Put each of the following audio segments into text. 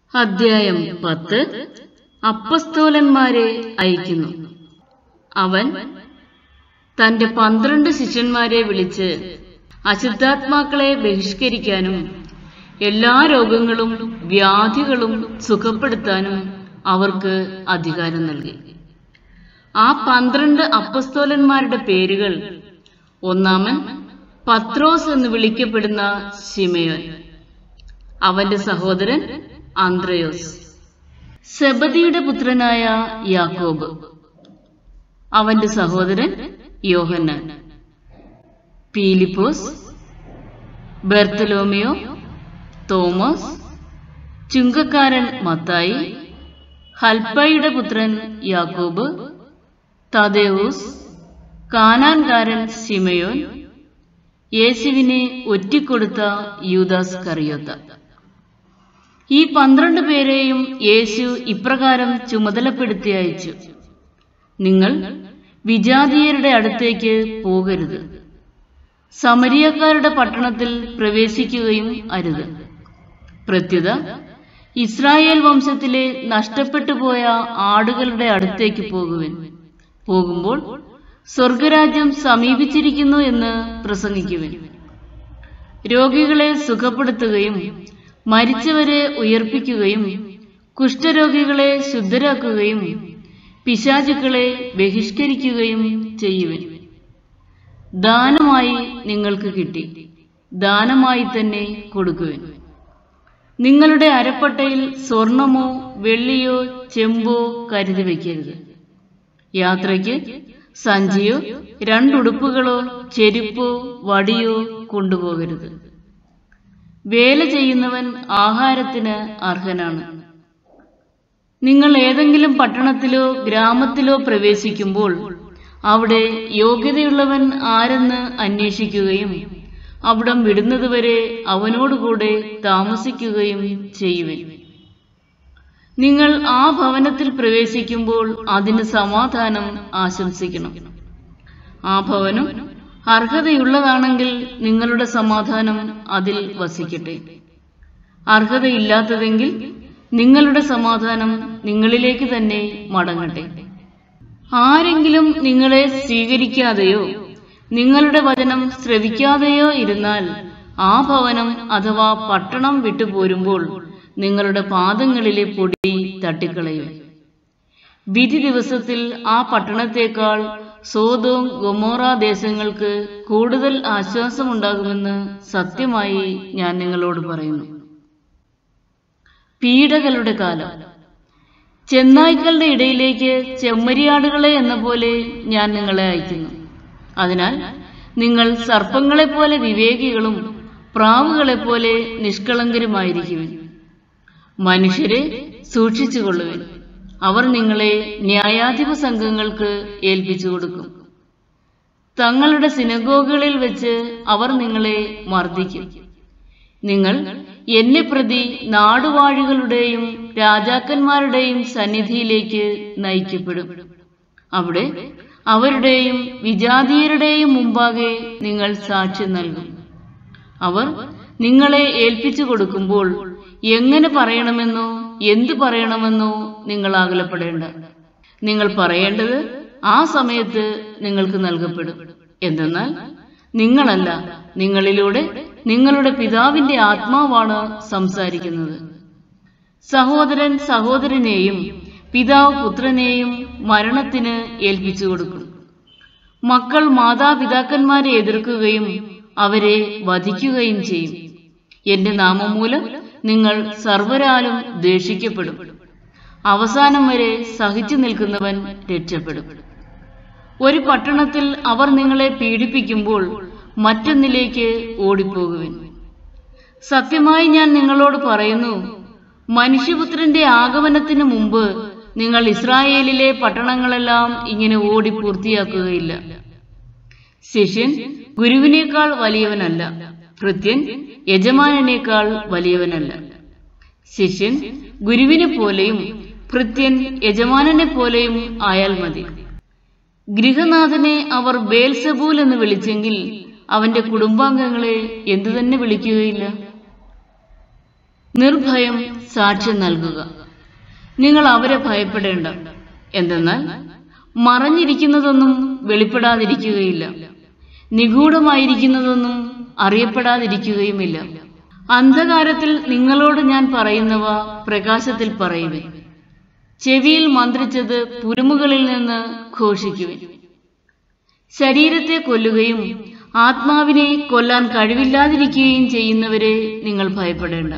അധ്യായം പത്ത് അപ്പസ്തോലന്മാരെ അയക്കുന്നു അവൻ തന്റെ പന്ത്രണ്ട് ശിഷ്യന്മാരെ വിളിച്ച് അശുദ്ധാത്മാക്കളെ ബഹിഷ്കരിക്കാനും എല്ലാ രോഗങ്ങളും വ്യാധികളും സുഖപ്പെടുത്താനും അവർക്ക് അധികാരം നൽകി ആ പന്ത്രണ്ട് അപ്പസ്തോലന്മാരുടെ പേരുകൾ ഒന്നാമൻ പത്രോസ് എന്ന് വിളിക്കപ്പെടുന്ന ശിമയോൻ അവന്റെ സഹോദരൻ ആന്ത്രയോസ് സെബദിയുടെ പുത്രനായ യാക്കോബ് അവന്റെ സഹോദരൻ യോഹന്നാൻ പീലിപ്പോസ് ബെർത്തലോമിയോ തോമസ് ചുങ്കക്കാരൻ മത്തായി ഹൽപ്പയുടെ പുത്രൻ യാക്കോബ് തദേവൂസ് കാനാൻകാരൻ ശിമയോൻ യേശുവിനെ ഒറ്റിക്കൊടുത്ത യൂദാസ് കറിയോത്ത ഈ പന്ത്രണ്ട് പേരെയും യേശു ഇപ്രകാരം ചുമതലപ്പെടുത്തി അയച്ചു നിങ്ങൾ വിജാതീയരുടെ അടുത്തേക്ക് പോകരുത് സമരിയക്കാരുടെ പട്ടണത്തിൽ പ്രവേശിക്കുകയും അരുത് പ്രത്യുത ഇസ്രായേൽ വംശത്തിലെ നഷ്ടപ്പെട്ടു പോയ ആടുകളുടെ അടുത്തേക്ക് പോകുവിൻ പോകുമ്പോൾ സ്വർഗരാജ്യം സമീപിച്ചിരിക്കുന്നു എന്ന് പ്രസംഗിക്കുവിൻ രോഗികളെ സുഖപ്പെടുത്തുകയും മരിച്ചവരെ ഉയർപ്പിക്കുകയും കുഷ്ഠരോഗികളെ ശുദ്ധരാക്കുകയും പിശാചുക്കളെ ബഹിഷ്കരിക്കുകയും ചെയ്യുവിൻ ദാനമായി നിങ്ങൾക്ക് കിട്ടി ദാനമായി തന്നെ കൊടുക്കുവിൻ നിങ്ങളുടെ അരപ്പട്ടയിൽ സ്വർണമോ വെള്ളിയോ ചെമ്പോ കരുതി വയ്ക്കരുത് യാത്രയ്ക്ക് സഞ്ചിയോ രണ്ടുടുപ്പുകളോ ചെരുപ്പോ വടിയോ കൊണ്ടുപോകരുത് വേല ചെയ്യുന്നവൻ ആഹാരത്തിന് അർഹനാണ് നിങ്ങൾ ഏതെങ്കിലും പട്ടണത്തിലോ ഗ്രാമത്തിലോ പ്രവേശിക്കുമ്പോൾ അവിടെ യോഗ്യതയുള്ളവൻ ആരെന്ന് അന്വേഷിക്കുകയും അവിടം വിടുന്നതുവരെ അവനോടുകൂടെ താമസിക്കുകയും ചെയ്യുവിൻ നിങ്ങൾ ആ ഭവനത്തിൽ പ്രവേശിക്കുമ്പോൾ അതിന് സമാധാനം ആശംസിക്കണം ആ ഭവനം അർഹതയുള്ളതാണെങ്കിൽ നിങ്ങളുടെ സമാധാനം അതിൽ വസിക്കട്ടെ അർഹതയില്ലാത്തതെങ്കിൽ നിങ്ങളുടെ സമാധാനം നിങ്ങളിലേക്ക് തന്നെ മടങ്ങട്ടെ ആരെങ്കിലും നിങ്ങളെ സ്വീകരിക്കാതെയോ നിങ്ങളുടെ വചനം ശ്രവിക്കാതെയോ ഇരുന്നാൽ ആ ഭവനം അഥവാ പട്ടണം വിട്ടുപോരുമ്പോൾ നിങ്ങളുടെ പാദങ്ങളിലെ പൊടി തട്ടിക്കളയും വിധി ദിവസത്തിൽ ആ പട്ടണത്തേക്കാൾ സോതോം ഗൊമോറ ദേശങ്ങൾക്ക് കൂടുതൽ ആശ്വാസമുണ്ടാകുമെന്ന് സത്യമായി ഞാൻ നിങ്ങളോട് പറയുന്നു പീഡകളുടെ കാലം ചെന്നായ്ക്കളുടെ ഇടയിലേക്ക് ചെമ്മരിയാടുകളെ എന്ന പോലെ ഞാൻ നിങ്ങളെ അയക്കുന്നു അതിനാൽ നിങ്ങൾ സർപ്പങ്ങളെപ്പോലെ വിവേകികളും പ്രാവുകളെപ്പോലെ നിഷ്കളങ്കരുമായിരിക്കുവിൻ മനുഷ്യരെ സൂക്ഷിച്ചുകൊള്ളുവിൻ അവർ നിങ്ങളെ ന്യായാധിപ സംഘങ്ങൾക്ക് ഏൽപ്പിച്ചു കൊടുക്കും തങ്ങളുടെ സിനഗോഗുകളിൽ വെച്ച് അവർ നിങ്ങളെ മർദ്ദിക്കും നിങ്ങൾ എന്നെ പ്രതി നാടുവാഴികളുടെയും രാജാക്കന്മാരുടെയും സന്നിധിയിലേക്ക് നയിക്കപ്പെടും അവിടെ അവരുടെയും വിജാതീയരുടെയും മുമ്പാകെ നിങ്ങൾ സാക്ഷ്യം നൽകും അവർ നിങ്ങളെ ഏൽപ്പിച്ചു കൊടുക്കുമ്പോൾ എങ്ങനെ പറയണമെന്നോ എന്തു പറയണമെന്നോ നിങ്ങൾ ആകുലപ്പെടേണ്ട നിങ്ങൾ പറയേണ്ടത് ആ സമയത്ത് നിങ്ങൾക്ക് നൽകപ്പെടും എന്തെന്നാൽ നിങ്ങളല്ല നിങ്ങളിലൂടെ നിങ്ങളുടെ പിതാവിന്റെ ആത്മാവാണ് സംസാരിക്കുന്നത് സഹോദരൻ സഹോദരനെയും പിതാവ് പുത്രനെയും മരണത്തിന് ഏൽപ്പിച്ചു കൊടുക്കും മക്കൾ മാതാപിതാക്കന്മാരെ എതിർക്കുകയും അവരെ വധിക്കുകയും ചെയ്യും എന്റെ നാമം മൂലം നിങ്ങൾ സർവരാലും ദേഷിക്കപ്പെടും അവസാനം വരെ സഹിച്ചു നിൽക്കുന്നവൻ രക്ഷപ്പെടും ഒരു പട്ടണത്തിൽ അവർ നിങ്ങളെ പീഡിപ്പിക്കുമ്പോൾ മറ്റൊന്നിലേക്ക് ഓടിപ്പോകുവിൻ സത്യമായി ഞാൻ നിങ്ങളോട് പറയുന്നു മനുഷ്യപുത്രന്റെ ആഗമനത്തിന് മുമ്പ് നിങ്ങൾ ഇസ്രായേലിലെ പട്ടണങ്ങളെല്ലാം ഇങ്ങനെ ഓടി പൂർത്തിയാക്കുകയില്ല ശിഷ്യൻ ഗുരുവിനേക്കാൾ വലിയവനല്ല ഭൃത്യൻ യജമാനനേക്കാൾ വലിയവനല്ല ശിഷ്യൻ ഗുരുവിനെ പോലെയും ഭൃത്യൻ യജമാനനെ പോലെയും ആയാൽ മതി ഗൃഹനാഥനെ അവർ ബേൽസബൂൽ എന്ന് വിളിച്ചെങ്കിൽ അവന്റെ കുടുംബാംഗങ്ങളെ എന്തു തന്നെ വിളിക്കുകയില്ല നിർഭയം സാക്ഷ്യം നൽകുക നിങ്ങൾ അവരെ ഭയപ്പെടേണ്ട എന്തെന്നാൽ മറഞ്ഞിരിക്കുന്നതൊന്നും വെളിപ്പെടാതിരിക്കുകയില്ല നിഗൂഢമായിരിക്കുന്നതൊന്നും അറിയപ്പെടാതിരിക്കുകയുമില്ല അന്ധകാരത്തിൽ നിങ്ങളോട് ഞാൻ പറയുന്നവ പ്രകാശത്തിൽ പറയുവേ ചെവിയിൽ മന്ത്രിച്ചത് പുരുമുകളിൽ നിന്ന് ഘോഷിക്കുവിൻ ശരീരത്തെ കൊല്ലുകയും ആത്മാവിനെ കൊല്ലാൻ കഴിവില്ലാതിരിക്കുകയും ചെയ്യുന്നവരെ നിങ്ങൾ ഭയപ്പെടേണ്ട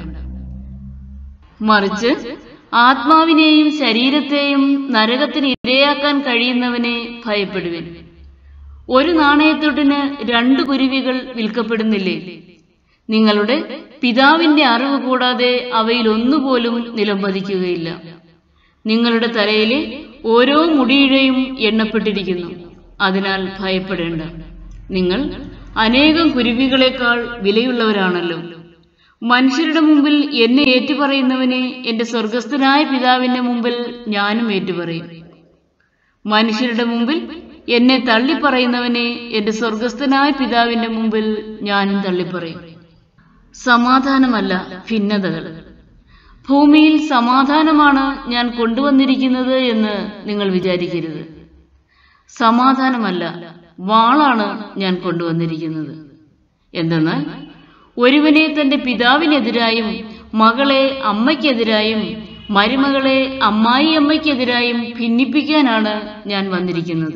മറിച്ച് ആത്മാവിനെയും ശരീരത്തെയും നരകത്തിന് ഇരയാക്കാൻ കഴിയുന്നവനെ ഭയപ്പെടുവിൻ ഒരു നാണയത്തൊട്ടിന് രണ്ട് കുരുവികൾ വിൽക്കപ്പെടുന്നില്ലേ നിങ്ങളുടെ പിതാവിന്റെ അറിവ് കൂടാതെ അവയിൽ ഒന്നുപോലും നിലംപതിക്കുകയില്ല നിങ്ങളുടെ തലയിലെ ഓരോ മുടിയിഴയും എണ്ണപ്പെട്ടിരിക്കുന്നു അതിനാൽ ഭയപ്പെടേണ്ട നിങ്ങൾ അനേകം കുരുവികളെക്കാൾ വിലയുള്ളവരാണല്ലോ മനുഷ്യരുടെ മുമ്പിൽ എന്നെ ഏറ്റുപറയുന്നവനെ എന്റെ സ്വർഗസ്ഥനായ പിതാവിന്റെ മുമ്പിൽ ഞാനും ഏറ്റുപറയും മനുഷ്യരുടെ മുമ്പിൽ എന്നെ തള്ളിപ്പറയുന്നവനെ എന്റെ സ്വർഗസ്ഥനായ പിതാവിന്റെ മുമ്പിൽ ഞാനും തള്ളിപ്പറയും സമാധാനമല്ല ഭിന്നതകൾ ഭൂമിയിൽ സമാധാനമാണ് ഞാൻ കൊണ്ടുവന്നിരിക്കുന്നത് എന്ന് നിങ്ങൾ വിചാരിക്കരുത് സമാധാനമല്ല വാളാണ് ഞാൻ കൊണ്ടുവന്നിരിക്കുന്നത് എന്തെന്നാൽ ഒരുവനെ തന്റെ പിതാവിനെതിരായും മകളെ അമ്മയ്ക്കെതിരായും മരുമകളെ അമ്മായി അമ്മയ്ക്കെതിരായും ഭിന്നിപ്പിക്കാനാണ് ഞാൻ വന്നിരിക്കുന്നത്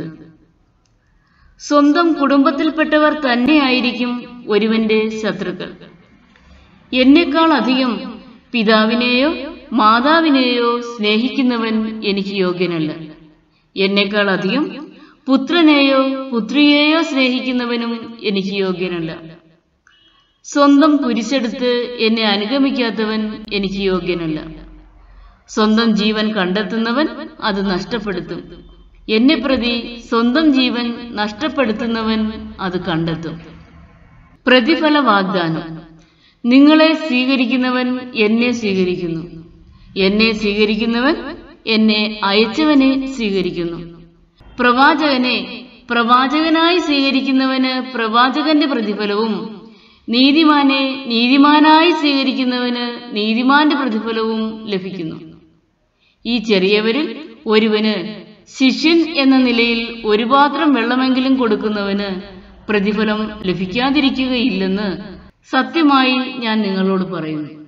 സ്വന്തം കുടുംബത്തിൽപ്പെട്ടവർ തന്നെയായിരിക്കും ഒരുവന്റെ ശത്രുക്കൾ എന്നെക്കാൾ അധികം പിതാവിനെയോ മാതാവിനെയോ സ്നേഹിക്കുന്നവൻ എനിക്ക് യോഗ്യനല്ല എന്നെക്കാൾ അധികം പുത്രനെയോ പുത്രിയെയോ സ്നേഹിക്കുന്നവനും എനിക്ക് യോഗ്യനല്ല സ്വന്തം കുരിശെടുത്ത് എന്നെ അനുഗമിക്കാത്തവൻ എനിക്ക് യോഗ്യനല്ല സ്വന്തം ജീവൻ കണ്ടെത്തുന്നവൻ അത് നഷ്ടപ്പെടുത്തും എന്നെ പ്രതി സ്വന്തം ജീവൻ നഷ്ടപ്പെടുത്തുന്നവൻ അത് കണ്ടെത്തും പ്രതിഫല വാഗ്ദാനം നിങ്ങളെ സ്വീകരിക്കുന്നവൻ എന്നെ സ്വീകരിക്കുന്നു എന്നെ സ്വീകരിക്കുന്നവൻ എന്നെ അയച്ചവനെ സ്വീകരിക്കുന്നു പ്രവാചകനെ പ്രവാചകനായി സ്വീകരിക്കുന്നവന് പ്രവാചകന്റെ പ്രതിഫലവും നീതിമാനെ നീതിമാനായി സ്വീകരിക്കുന്നവന് നീതിമാന്റെ പ്രതിഫലവും ലഭിക്കുന്നു ഈ ചെറിയവരിൽ ഒരുവന് ശിഷ്യൻ എന്ന നിലയിൽ ഒരു പാത്രം വെള്ളമെങ്കിലും കൊടുക്കുന്നവന് പ്രതിഫലം ലഭിക്കാതിരിക്കുകയില്ലെന്ന് സത്യമായി ഞാൻ നിങ്ങളോട് പറയുന്നു